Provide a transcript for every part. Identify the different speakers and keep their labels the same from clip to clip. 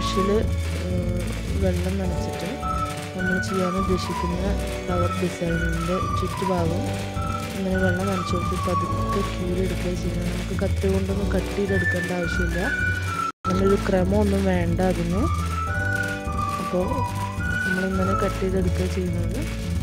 Speaker 1: ബ്രഷിൽ വെള്ളം നനച്ചിട്ട് നമ്മൾ ചെയ്യാൻ ഉദ്ദേശിക്കുന്ന ഫ്ലവർ ഡിസൈനിൻ്റെ ചുറ്റുഭാഗം ഇങ്ങനെ വെള്ളം നനച്ച് കൊടുത്ത് പതുക്കെ കീറിയെടുക്കുക ചെയ്യുന്നത് നമുക്ക് കത്തി കൊണ്ടൊന്നും കട്ട് ചെയ്തെടുക്കേണ്ട ആവശ്യമില്ല അങ്ങനൊരു ക്രമമൊന്നും വേണ്ട അതിന് അപ്പോൾ നമ്മളിങ്ങനെ കട്ട് ചെയ്തെടുക്കുക ചെയ്യുന്നത്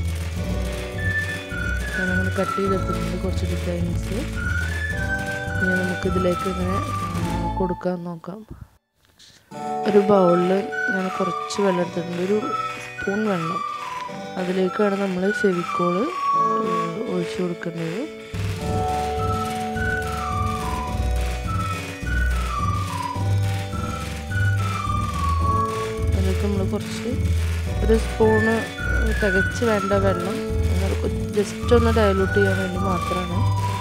Speaker 1: ഞാനങ്ങനെ കട്ട് ചെയ്തെടുത്തിട്ടുണ്ട് കുറച്ച് ഡിസൈൻസ് ഇനി നമുക്കിതിലേക്ക് ഇങ്ങനെ കൊടുക്കാൻ നോക്കാം ഒരു ബൗളിൽ ഞാൻ കുറച്ച് വെള്ളം എടുത്തിട്ടുണ്ട് ഒരു സ്പൂൺ വെള്ളം അതിലേക്കാണ് നമ്മൾ ഫെവിക്കോള് ഒഴിച്ചു കൊടുക്കേണ്ടത് അതിലേക്ക് നമ്മൾ കുറച്ച് ഒരു സ്പൂണ് തികച്ച് വേണ്ട വെള്ളം ജസ്റ്റ് ഒന്ന് ഡയലൂട്ട് ചെയ്യാൻ വേണ്ടി മാത്രമാണ്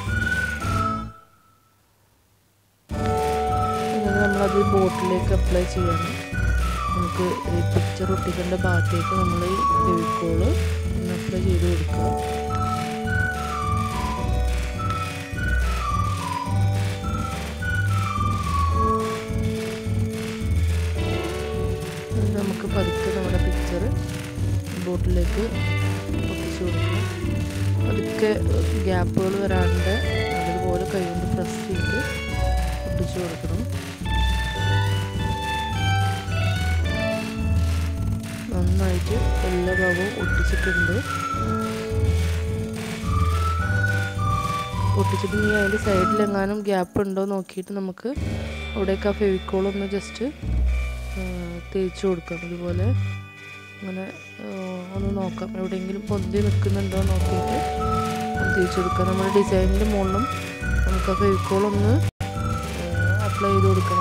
Speaker 1: എന്നിട്ട് നമ്മളത് ബോട്ടിലേക്ക് അപ്ലൈ ചെയ്യണം നമുക്ക് ഈ പിക്ചർ ഒട്ടിക്കേണ്ട ഭാഗത്തേക്ക് നമ്മൾ ഈ ഫെവിക്കോള് ഒന്ന് അപ്ലൈ ചെയ്ത് കൊടുക്കുക നമുക്ക് പതുക്കെ നമ്മുടെ പിക്ചർ ബോട്ടിലേക്ക് ഒട്ടിച്ചു കൊടുക്കുക പതുക്കെ ഗ്യാപ്പുകൾ വരാണ്ട് അതുപോലെ കൈകൊണ്ട് പ്രസ് ചെയ്ത് ഒട്ടിച്ചു കൊടുക്കണം നന്നായിട്ട് എല്ലാ ഭാഗവും ഒട്ടിച്ചിട്ടുണ്ട് ഒട്ടിച്ചിട്ടുണ്ടെങ്കിൽ അതിൻ്റെ സൈഡിലെങ്ങാനും ഗ്യാപ്പ് ഉണ്ടോ നോക്കിയിട്ട് നമുക്ക് അവിടേക്ക് ആ ഫെവിക്കോൾ ഒന്ന് ജസ്റ്റ് തേച്ച് കൊടുക്കാം അതുപോലെ അങ്ങനെ ഒന്ന് നോക്കാം എവിടെയെങ്കിലും പൊന്തി നിൽക്കുന്നുണ്ടോ നോക്കിയിട്ട് ഒന്ന് തേച്ച് കൊടുക്കാം നമ്മുടെ ഡിസൈനിൻ്റെ മുകളിലും നമുക്ക് ആ ഫെവിക്കോൾ ഒന്ന് അപ്ലൈ ചെയ്ത് കൊടുക്കണം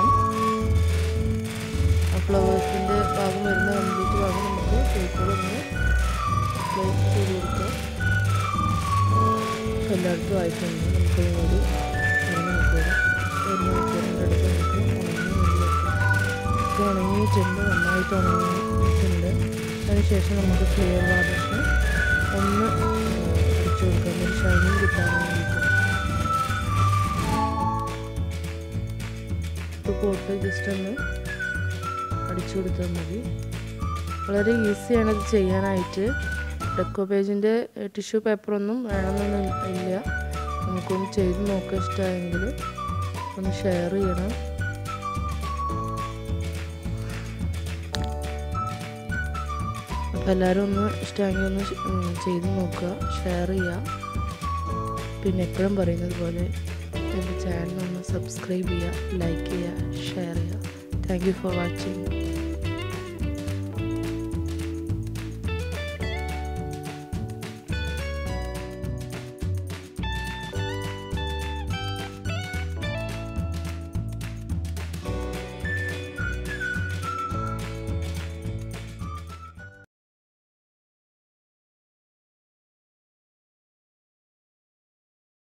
Speaker 1: ആ ഫ്ലവേഴ്സിൻ്റെ ഭാഗം വരുന്ന കംപ്ലീറ്റ് ഭാഗം നമുക്ക് ഫെവിക്കോൾ ഒന്ന് അപ്ലൈ ചെയ്ത് കൊടുക്കാം എല്ലായിടത്തും ആയിട്ടുണ്ട് നമുക്ക് ഒരു ഒരു മണിക്കൂർ ഒരു മണിക്കൂറിൻ്റെ അടുത്ത് നമുക്ക് ഉണങ്ങി ഇത് ഉണങ്ങിയിട്ടുണ്ട് നന്നായിട്ട് ഉണങ്ങിയിട്ടുണ്ട് അതിനുശേഷം നമുക്ക് ക്ലിയർ വാട്ടറിന് ഒന്ന് അടിച്ചു കൊടുക്കാം ഒരു ഷൈനിങ് കിട്ടാൻ വേണ്ടിയിട്ട് പോട്ട് ജസ്റ്റ് ഒന്ന് അടിച്ചു കൊടുത്താൽ മതി വളരെ ഈസിയാണ് ഇത് ചെയ്യാനായിട്ട് ഡെക്കോ പേജിൻ്റെ ടിഷ്യൂ പേപ്പറൊന്നും വേണമെന്നൊന്നും ഇല്ല നമുക്കൊന്ന് ചെയ്ത് നോക്കാൻ ഇഷ്ടമായെങ്കിൽ ഒന്ന് ഷെയർ ചെയ്യണം അപ്പോൾ എല്ലാവരും ഒന്ന് ഇഷ്ടമെങ്കിൽ ഒന്ന് ചെയ്ത് നോക്കുക ഷെയർ ചെയ്യുക പിന്നെ എപ്പോഴും പറയുന്നത് പോലെ എൻ്റെ ചാനൽ ഒന്ന് സബ്സ്ക്രൈബ് ചെയ്യുക ലൈക്ക് ചെയ്യുക ഷെയർ ചെയ്യുക താങ്ക് യു ഫോർ വാച്ചിങ്